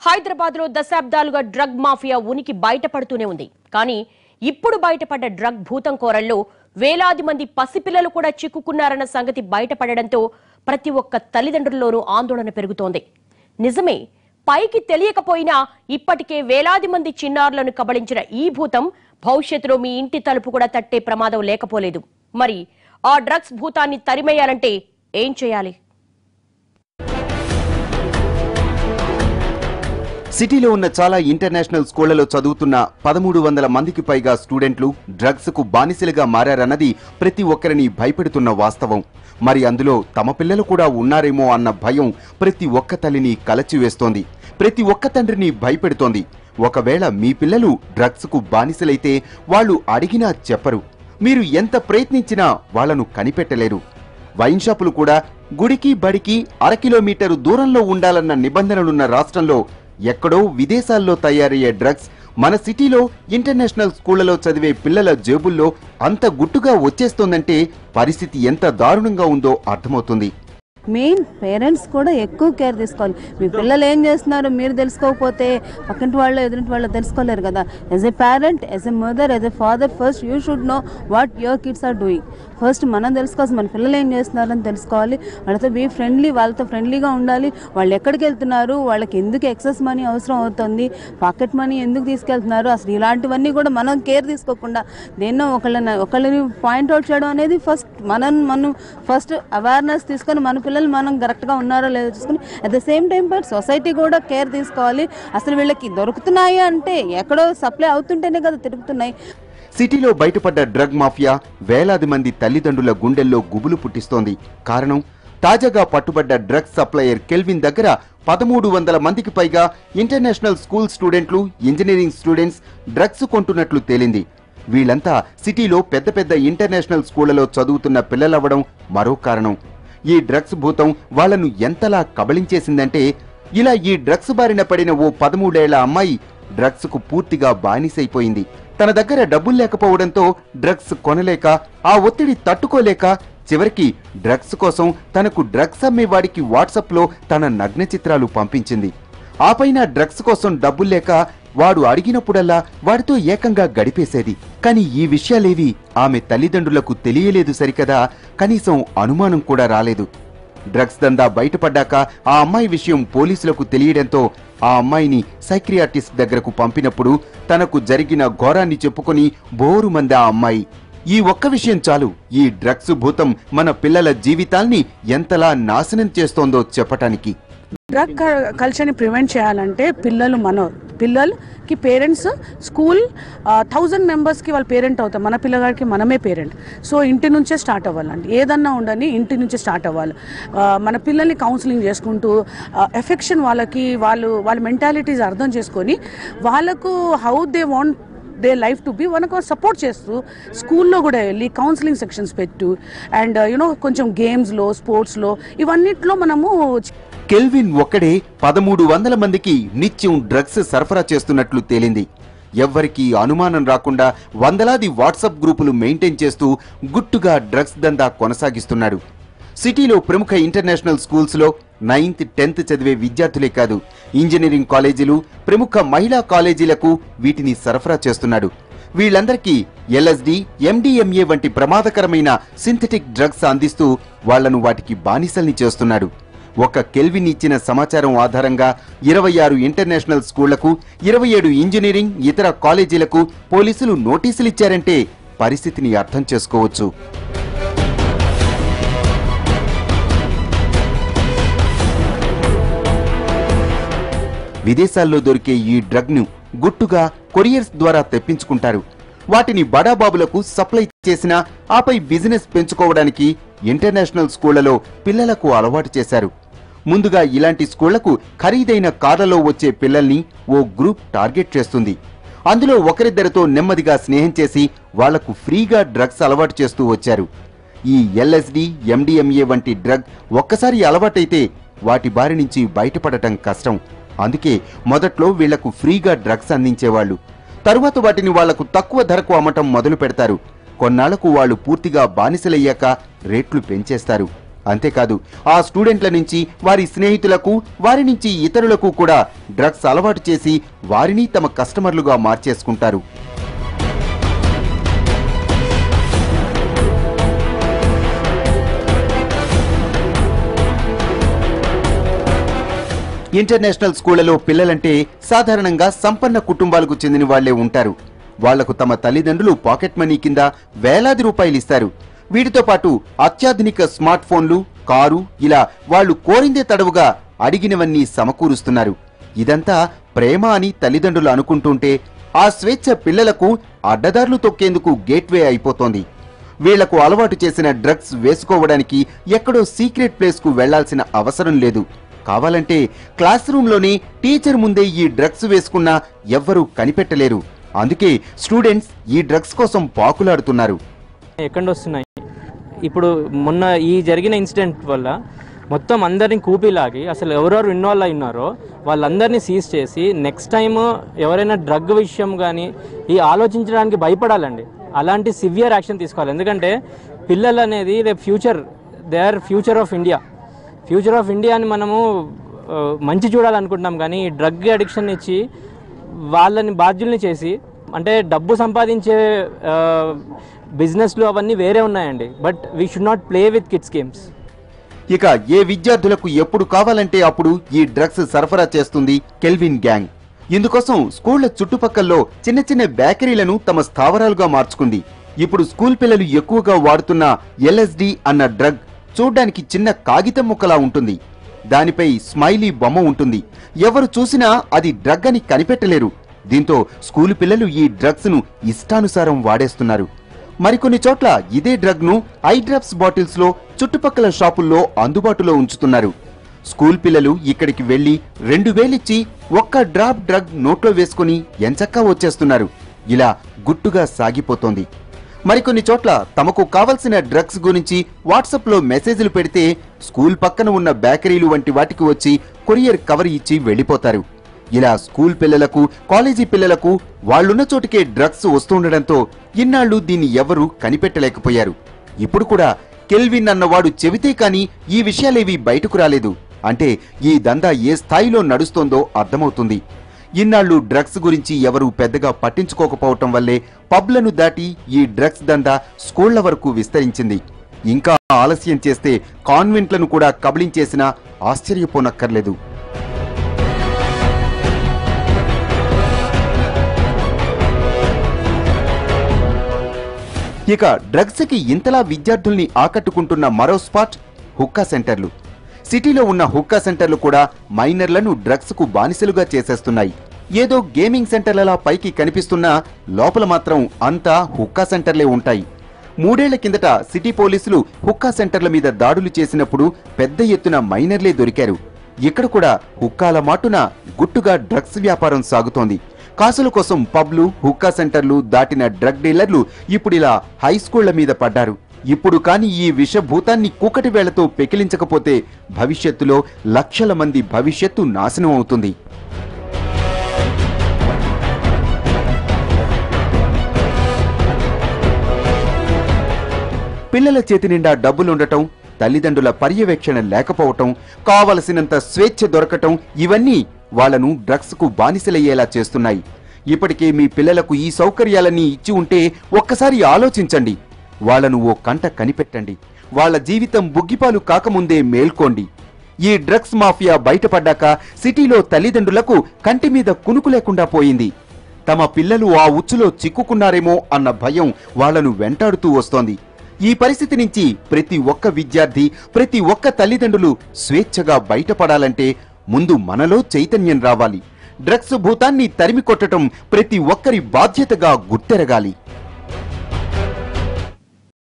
హైదరాబాద్ లో దశాబ్దాలుగా drug mafia ఉనికి బయటపడుతూనే ఉంది కానీ ఇప్పుడు బయటపడ్డ డ్రగ్ భూతం కోరల్లో వేలాది మంది పసిపిల్లలు కూడా చిక్కుకున్నారన్న సంగతి బయటపడడంతో ప్రతి ఒక్క తల్లిదండ్రుల్లోనూ ఆందోళన పెరుగుతోంది నిజమే పైకి తెలియకపోయినా ఇప్పటికే వేలాది మంది చిన్నారులను కబళించిన ఈ భూతం భవిష్యత్తులో మీ ఇంటి తలుపు కూడా తట్టే ప్రమాదం లేకపోలేదు మరి ఆ డ్రగ్స్ భూతాన్ని తరిమేయాలంటే ఏం చేయాలి సిటీలో ఉన్న చాలా ఇంటర్నేషనల్ స్కూళ్లలో చదువుతున్న పదమూడు వందల మందికి పైగా స్టూడెంట్లు డ్రగ్స్ కు బానిసలుగా మారారన్నది ప్రతి ఒక్కరిని భయపెడుతున్న వాస్తవం మరి అందులో తమ పిల్లలు కూడా ఉన్నారేమో అన్న భయం ప్రతి ఒక్క తల్లిని కలచివేస్తోంది ప్రతి ఒక్క తండ్రిని భయపెడుతోంది ఒకవేళ మీ పిల్లలు డ్రగ్స్ కు బానిసలైతే వాళ్ళు అడిగినా చెప్పరు మీరు ఎంత ప్రయత్నించినా వాళ్ళను కనిపెట్టలేరు వైన్ షాపులు కూడా గుడికి బడికి అర కిలోమీటరు దూరంలో ఉండాలన్న నిబంధనలున్న రాష్ట్రంలో ఎక్కడో విదేశాల్లో తయారయ్యే డ్రగ్స్ మన సిటీలో ఇంటర్నేషనల్ స్కూళ్లలో చదివే పిల్లల జేబుల్లో అంత గుట్టుగా వచ్చేస్తోందంటే పరిస్థితి ఎంత దారుణంగా ఉందో అర్థమవుతుంది మెయిన్ పేరెంట్స్ కూడా ఎక్కువ కేర్ తీసుకోవాలి మీ పిల్లలు ఏం చేస్తున్నారు మీరు తెలుసుకోకపోతే పక్కింటి వాళ్ళు ఎదురింటి వాళ్ళు తెలుసుకోలేరు కదా as a parent as a mother as a father first you should know what your kids are doing first మనం తెలుసుకోవాలి మన పిల్లలు ఏం చేస్తున్నారని తెలుసుకోవాలి వాళ్ళతో బీ ఫ్రెండ్లీ వాళ్ళతో ఫ్రెండ్లీగా ఉండాలి వాళ్ళు ఎక్కడికి వెళ్తున్నారు వాళ్ళకి ఎందుకు ఎక్సెస్ మనీ అవసరం అవుతుంది పాకెట్ మనీ ఎందుకు తీసుకెళ్తున్నారు అసలు ఇలాంటివన్నీ కూడా మనం కేర్ తీసుకోకుండా దేన్నో ఒకళ్ళని ఒకళ్ళని పాయింట్అవుట్ చేయడం అనేది ఫస్ట్ మనం మనం ఫస్ట్ అవేర్నెస్ తీసుకొని మన పిల్లలు మనం కరెక్ట్గా ఉన్నారో లేదో చూసుకొని at the same time but society కూడా కేర్ తీసుకోవాలి అసలు వీళ్ళకి దొరుకుతున్నాయి అంటే ఎక్కడో సప్లై అవుతుంటేనే కదా తిరుగుతున్నాయి సిటీలో బయటపడ్డ డ్రగ్ మాఫియా వేలాది మంది తల్లిదండ్రుల గుండెల్లో గుబులు పుట్టిస్తోంది కారణం తాజాగా పట్టుబడ్డ డ్రగ్స్ సప్లయర్ కెల్విన్ దగ్గర పదమూడు వందల మందికి పైగా ఇంటర్నేషనల్ స్కూల్ స్టూడెంట్లు ఇంజనీరింగ్ స్టూడెంట్స్ డ్రగ్స్ కొంటున్నట్లు తేలింది వీళ్ళంతా సిటీలో పెద్ద పెద్ద ఇంటర్నేషనల్ స్కూళ్లలో చదువుతున్న పిల్లలవ్వడం మరో కారణం ఈ డ్రగ్స్ భూతం వాళ్లను ఎంతలా కబళించేసిందంటే ఇలా ఈ డ్రగ్స్ బారిన పడిన ఓ పదమూడేళ్ల అమ్మాయి డ్రగ్స్ కు పూర్తిగా బానిసైపోయింది తన దగ్గర డబ్బులు లేకపోవడంతో డ్రగ్స్ కొనలేక ఆ ఒత్తిడి తట్టుకోలేక చివరికి డ్రగ్స్ కోసం తనకు డ్రగ్స్ అమ్మేవాడికి వాట్సాప్ లో తన నగ్న చిత్రాలు పంపించింది ఆపైన డ్రగ్స్ కోసం డబ్బులు లేక వాడు అడిగినప్పుడల్లా వాడితో ఏకంగా గడిపేసేది కానీ ఈ విషయాలేవి ఆమె తల్లిదండ్రులకు తెలియలేదు సరికదా కనీసం అనుమానం కూడా రాలేదు డ్రగ్స్ దందా బయటపడ్డాక ఆ అమ్మాయి విషయం పోలీసులకు తెలియడంతో ఆ అమ్మాయిని సైక్రియాటిస్ట్ దగ్గరకు పంపినప్పుడు తనకు జరిగిన ఘోరాన్ని చెప్పుకొని బోరు మంది ఆ అమ్మాయి ఈ ఒక్క విషయం చాలు ఈ డ్రగ్స్ భూతం మన పిల్లల జీవితాల్ని ఎంతలా నాశనం చేస్తోందో చెప్పటానికి డ్రగ్ క- కల్చర్ని ప్రివెంట్ చేయాలంటే పిల్లలు మన పిల్లలకి పేరెంట్స్ స్కూల్ థౌజండ్ మెంబర్స్కి వాళ్ళ పేరెంట్ అవుతాం మన పిల్లగాడికి మనమే పేరెంట్ సో ఇంటి నుంచే స్టార్ట్ అవ్వాలండి ఏదన్నా ఉండని ఇంటి నుంచే స్టార్ట్ అవ్వాలి ఆ, మన పిల్లల్ని కౌన్సిలింగ్ చేసుకుంటూ ఎఫెక్షన్ వాళ్ళకి వాళ్ళు వాళ్ళ మెంటాలిటీస్ అర్థం చేసుకొని వాళ్ళకు how they want they life to be మనకు సపోర్ట్ చేస్తూ స్కూల్లో కూడా వెళ్ళి కౌన్సిలింగ్ సెక్షన్స్ పెట్టు అండ్ యూనో కొంచెం గేమ్స్లో స్పోర్ట్స్లో ఇవన్నిట్లో మనము కెల్విన్ ఒక్కడే పదమూడు వందల మందికి నిత్యం డ్రగ్స్ సరఫరా చేస్తున్నట్లు తేలింది ఎవ్వరికీ అనుమానం రాకుండా వందలాది వాట్సాప్ గ్రూపులు మెయింటైన్ చేస్తూ గుట్టుగా డ్రగ్స్ దందా కొనసాగిస్తున్నాడు సిటీలో ప్రముఖ ఇంటర్నేషనల్ స్కూల్స్లో నైన్త్ టెన్త్ చదివే విద్యార్థులే కాదు ఇంజనీరింగ్ కాలేజీలు ప్రముఖ మహిళా కాలేజీలకు వీటిని సరఫరా చేస్తున్నాడు వీళ్ళందరికీ ఎల్ఎస్డి ఎండిఎంఏ వంటి ప్రమాదకరమైన సింథటిక్ డ్రగ్స్ అందిస్తూ వాళ్లను వాటికి బానిసల్ని చేస్తున్నాడు ఒక కెల్విన్ ఇచ్చిన సమాచారం ఆధారంగా ఇరవై ఆరు ఇంటర్నేషనల్ స్కూళ్లకు ఇరవై ఏడు ఇంజనీరింగ్ ఇతర కాలేజీలకు పోలీసులు నోటీసులు ఇచ్చారంటే పరిస్థితిని అర్థం చేసుకోవచ్చు విదేశాల్లో దొరికే ఈ డ్రగ్ ను గుట్టుగా కొరియర్స్ ద్వారా తెప్పించుకుంటారు వాటిని బడాబాబులకు సప్లై చేసిన ఆపై బిజినెస్ పెంచుకోవడానికి ఇంటర్నేషనల్ స్కూళ్లలో పిల్లలకు అలవాటు చేశారు ముందుగా ఇలాంటి స్కూళ్లకు ఖరీదైన కార్లలో వచ్చే పిల్లల్ని ఓ గ్రూప్ టార్గెట్ చేస్తుంది అందులో ఒకరిద్దరితో నెమ్మదిగా స్నేహం చేసి వాళ్లకు ఫ్రీగా డ్రగ్స్ అలవాటు చేస్తూ వచ్చారు ఈ ఎల్ఎస్డి ఎండిఎంఏ వంటి డ్రగ్ ఒక్కసారి అలవాటైతే వాటి బారి నుంచి బయటపడటం కష్టం అందుకే మొదట్లో వీళ్లకు ఫ్రీగా డ్రగ్స్ అందించేవాళ్లు తరువాత వాటిని వాళ్లకు తక్కువ ధరకు అమ్మటం మొదలు పెడతారు కొన్నాళ్లకు వాళ్ళు పూర్తిగా బానిసలయ్యాక రేట్లు పెంచేస్తారు అంతేకాదు ఆ స్టూడెంట్ల నుంచి వారి స్నేహితులకు వారి నుంచి ఇతరులకు కూడా డ్రగ్స్ అలవాటు చేసి వారిని తమ కస్టమర్లుగా మార్చేసుకుంటారు ఇంటర్నేషనల్ స్కూళ్లలో పిల్లలంటే సాధారణంగా సంపన్న కుటుంబాలకు చెందిన వాళ్లే ఉంటారు వాళ్లకు తమ తల్లిదండ్రులు పాకెట్ మనీ కింద వేలాది రూపాయలు ఇస్తారు వీటితో పాటు అత్యాధునిక స్మార్ట్ ఫోన్లు కారు ఇలా వాళ్ళు కోరిందే తడవుగా అడిగినవన్నీ సమకూరుస్తున్నారు ఇదంతా ప్రేమ అని తల్లిదండ్రులు అనుకుంటుంటే ఆ స్వేచ్ఛ పిల్లలకు అడ్డదారులు తొక్కేందుకు గేట్వే అయిపోతోంది వీళ్లకు అలవాటు చేసిన డ్రగ్స్ వేసుకోవడానికి ఎక్కడో సీక్రెట్ ప్లేస్ కు వెళ్లాల్సిన అవసరం లేదు కావాలంటే క్లాస్ రూమ్లోనే టీచర్ ముందే ఈ డ్రగ్స్ వేసుకున్నా ఎవ్వరూ కనిపెట్టలేరు అందుకే స్టూడెంట్స్ ఈ డ్రగ్స్ కోసం పాకులాడుతున్నారు ఎక్కడ వస్తున్నాయి ఇప్పుడు మొన్న ఈ జరిగిన ఇన్సిడెంట్ వల్ల మొత్తం అందరిని కూపిలాగి అసలు ఎవరెవరు ఇన్వాల్వ్ అయి ఉన్నారో వాళ్ళందరినీ సీజ్ చేసి నెక్స్ట్ టైం ఎవరైనా డ్రగ్ విషయం కానీ ఈ ఆలోచించడానికి భయపడాలండి అలాంటి సివియర్ యాక్షన్ తీసుకోవాలి ఎందుకంటే పిల్లలు అనేది రేపు future they are future of India future of ఇండియాని మనము ఆ, మంచి చూడాలనుకుంటున్నాం కానీ ఈ డ్రగ్ అడిక్షన్ ఇచ్చి వాళ్ళని బాధ్యుల్ని చేసి అంటే డబ్బు సంపాదించే బిజినెస్లు అవన్నీ వేరే ఉన్నాయండి but we should not play with kids games ఇక ఏ విద్యార్థులకు ఎప్పుడు కావాలంటే అప్పుడు ఈ డ్రగ్స్ సరఫరా చేస్తుంది కెల్విన్ గ్యాంగ్ ఇందుకోసం స్కూళ్ల చుట్టుపక్కల్లో చిన్న చిన్న బేకరీలను తమ స్థావరాలుగా మార్చుకుంది ఇప్పుడు స్కూల్ పిల్లలు ఎక్కువగా వాడుతున్న ఎల్ఎస్డి అన్న డ్రగ్ చూడ్డానికి చిన్న కాగితం ముక్కలా ఉంటుంది దానిపై స్మైలీ బొమ్మ ఉంటుంది ఎవరు చూసినా అది డ్రగ్ అని కనిపెట్టలేరు దీంతో స్కూలు పిల్లలు ఈ డ్రగ్స్ ను ఇష్టానుసారం వాడేస్తున్నారు మరికొన్ని చోట్ల ఇదే డ్రగ్ ను ఐ డ్రాప్స్ బాటిల్స్ లో చుట్టుపక్కల షాపుల్లో అందుబాటులో ఉంచుతున్నారు స్కూల్ పిల్లలు ఇక్కడికి వెళ్లి రెండు వేలిచ్చి ఒక్క డ్రాప్ డ్రగ్ నోట్లో వేసుకుని ఎంచక్కా వచ్చేస్తున్నారు ఇలా గుట్టుగా సాగిపోతోంది మరికొన్ని చోట్ల తమకు కావలసిన డ్రగ్స్ గురించి వాట్సాప్ లో మెసేజ్లు పెడితే స్కూల్ పక్కన ఉన్న బేకరీలు వంటి వాటికి వచ్చి కొరియర్ కవర్ ఇచ్చి వెళ్లిపోతారు ఇలా స్కూల్ పిల్లలకు కాలేజీ పిల్లలకు వాళ్ళున్న చోటికే డ్రగ్స్ వస్తుండడంతో ఇన్నాళ్లు దీన్ని ఎవరూ కనిపెట్టలేకపోయారు ఇప్పుడు కూడా కెల్విన్ అన్నవాడు చెబితే కాని ఈ విషయాలేవి బయటకు రాలేదు అంటే ఈ దందా ఏ స్థాయిలో నడుస్తోందో అర్థమవుతుంది ఇన్నాళ్లు డ్రగ్స్ గురించి ఎవరూ పెద్దగా పట్టించుకోకపోవటం వల్లే పబ్లను దాటి ఈ డ్రగ్స్ దందా స్కూళ్ల వరకు విస్తరించింది ఇంకా ఆలస్యం చేస్తే కాన్వెంట్లను కూడా కబళించేసినా ఆశ్చర్యపోనక్కర్లేదు ఇక డ్రగ్స్ కి ఇంతలా విద్యార్థుల్ని ఆకట్టుకుంటున్న మరో స్పాట్ హుక్కా సెంటర్లు సిటీలో ఉన్న హుక్కా సెంటర్లు కూడా మైనర్లను డ్రగ్స్ కు బానిసలుగా చేసేస్తున్నాయి ఏదో గేమింగ్ సెంటర్లలా పైకి కనిపిస్తున్నా లోపల మాత్రం అంతా హుక్కా సెంటర్లే ఉంటాయి మూడేళ్ల కిందట సిటీ పోలీసులు హుక్కా సెంటర్ల మీద దాడులు చేసినప్పుడు పెద్ద ఎత్తున మైనర్లే దొరికారు ఇక్కడ కూడా హుక్కాల మాటున గుట్టుగా డ్రగ్స్ వ్యాపారం సాగుతోంది కాసుల కోసం పబ్లు హుక్కా సెంటర్లు దాటిన డ్రగ్ డీలర్లు ఇప్పుడిలా హై స్కూళ్ల మీద పడ్డారు ఇప్పుడు కాని ఈ విషభూతాన్ని కూకటి వేళ్లతో పెకిలించకపోతే భవిష్యత్తులో లక్షల మంది భవిష్యత్తు నాశనం అవుతుంది పిల్లల చేతి నిండా డబ్బులుండటం తల్లిదండ్రుల పర్యవేక్షణ లేకపోవటం కావలసినంత స్వేచ్ఛ దొరకటం ఇవన్నీ వాళ్లను డ్రగ్స్ కు బానిసలయ్యేలా చేస్తున్నాయి ఇప్పటికే మీ పిల్లలకు ఈ సౌకర్యాలన్నీ ఇచ్చి ఉంటే ఒక్కసారి ఆలోచించండి వాళ్లను ఓ కంట కనిపెట్టండి వాళ్ళ జీవితం బుగ్గిపాలు కాకముందే మేల్కోండి ఈ డ్రగ్స్ మాఫియా బయటపడ్డాక సిటీలో తల్లిదండ్రులకు కంటి మీద కునుకు లేకుండా పోయింది తమ పిల్లలు ఆ ఉచ్చులో చిక్కుకున్నారేమో అన్న భయం వాళ్లను వెంటాడుతూ వస్తోంది ఈ పరిస్థితి నుంచి ప్రతి ఒక్క విద్యార్థి ప్రతి ఒక్క తల్లిదండ్రులు స్వేచ్ఛగా బయటపడాలంటే ముందు మనలో చైతన్యం రావాలి డ్రగ్స్ భూతాన్ని తరిమి కొట్టడం ప్రతి ఒక్కరి బాధ్యతగా గుర్తెరగాలి